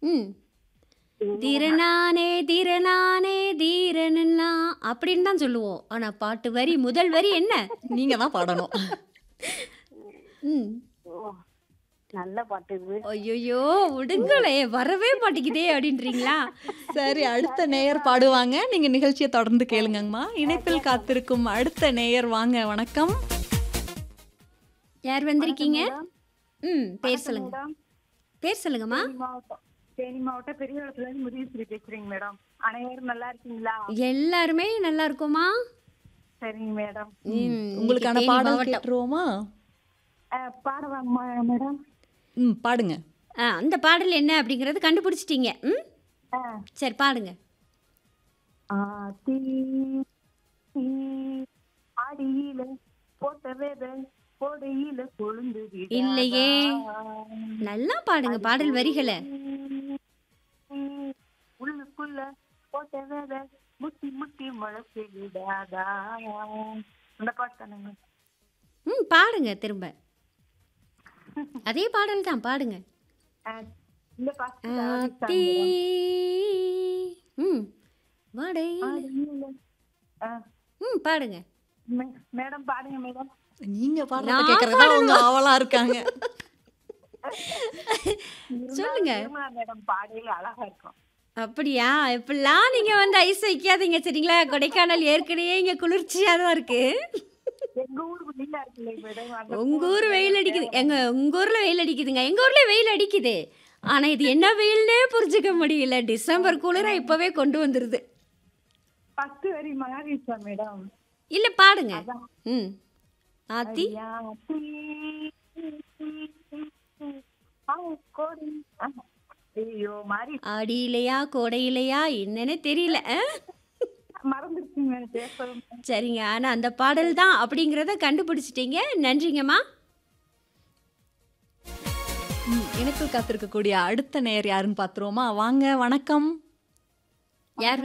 ம் திறனானே திறனானே தீரனா அப்படின்னு தான் சொல்லுவோம் ஆனா பாட்டு வரி முதல் வரி என்ன நீங்க தான் பாடணும் ம் ஓ, நல்ல பாட்டு இது ஐயோ விடுங்களே வரவே மாட்டேங்குதே அப்படின்றீங்களா சரி அடுத்த நேயர் பாடுவாங்க நீங்க நிகழ்ச்சியை தொடர்ந்து கேளுங்கம்மா இணைப்பில் காத்திருக்கும் அடுத்த நேயர் வாங்க வணக்கம் யார் வந்திருக்கீங்க ம் பேர் சொல்லுங்க மேடம் பேர் சொல்லுங்கம்மா தேனி மாவட்டம் தேனி மாவட்டம் பெரிய இடத்துல இருந்து முருகேஸ்வரி பேசுறீங்க மேடம் அனைவரும் நல்லா இருக்கீங்களா எல்லாருமே நல்லா இருக்குமா சரிங்க மேடம் ம், உங்களுக்கான இன்னைக்கு தேனி பாடல் மாவட்டம். கேட்டுருவோமா அஹ், பாடவாங்கம்மா மேடம் ம் பாடுங்க ஆ, அந்த பாடல் என்ன அப்படிங்கறது கண்டுபிடிச்சிட்டீங்க ம் அஹ், சரி பாடுங்க ஆத்தி ஆடியில போட்ட வேத போடையில கொழுந்து விடாதா. இல்லையே. நல்லா பாடுங்க பாடல் வரிகளை உள்ளுக்குள்ள போட்ட வேத முட்டி முட்டி முளைச்சு விடாதா அந்த பாட்டு தானேங்க ம் பாடுங்க திரும்ப அதே பாடல் தான் பாடுங்க அஹ், இந்த பாட்டு ஆத்தி ம் வடை அஹ், ம் பாடுங்க மே- மேடம் பாடுங்க மேடம் நீங்க பாடுறத நான் கேக்குறதா அவங்க ஆவலா இருக்காங்க சொல்லுங்க. திருமலா மேடம் பாடையில அழகா இருக்கும் அப்படியா இப்படிலாம் நீங்க வந்து ஐஸ் வைக்காதீங்க சரிங்களா கொடைக்கானல் ஏற்கனவே இங்க குளிர்ச்சியா தான் இருக்கு எங்க ஊருக்கு நீலா இருக்குல்ல மேடம் அந்த உங்க ஊர் வெயில் அடிக்குது எங்க உங்க ஊர்ல வெயில் அடிக்குதுங்க எங்க ஊர்ல வெயில் அடிக்குது ஆனா இது என்ன வெயில்னே புரிஞ்சுக்க முடியல டிசம்பர் குளிர இப்பவே கொண்டு வந்துருது ஃபர்ஸ்ட் வரி மகாவீஸ்வா மேடம் இல்ல பாடுங்க ம் ஆத்தி ஐயா, தீ, ஆ, கோடி. ஆ, ஐயோ மாறி அடியிலையா கோடையிலையா என்னன்னு தெரியல ஆ? மறந்துருச்சுங்க எனக்கு பேசவும் சரிங்க ஆனா அந்த பாடல் தான் அப்படிங்கிறத கண்டுபிடிச்சிட்டீங்க நன்றிங்கம்மா ம், இணைப்பில் காத்திருக்கக்கூடிய அடுத்த நேயர் யாருன்னு பாத்துருவோமா வாங்க வணக்கம் யார்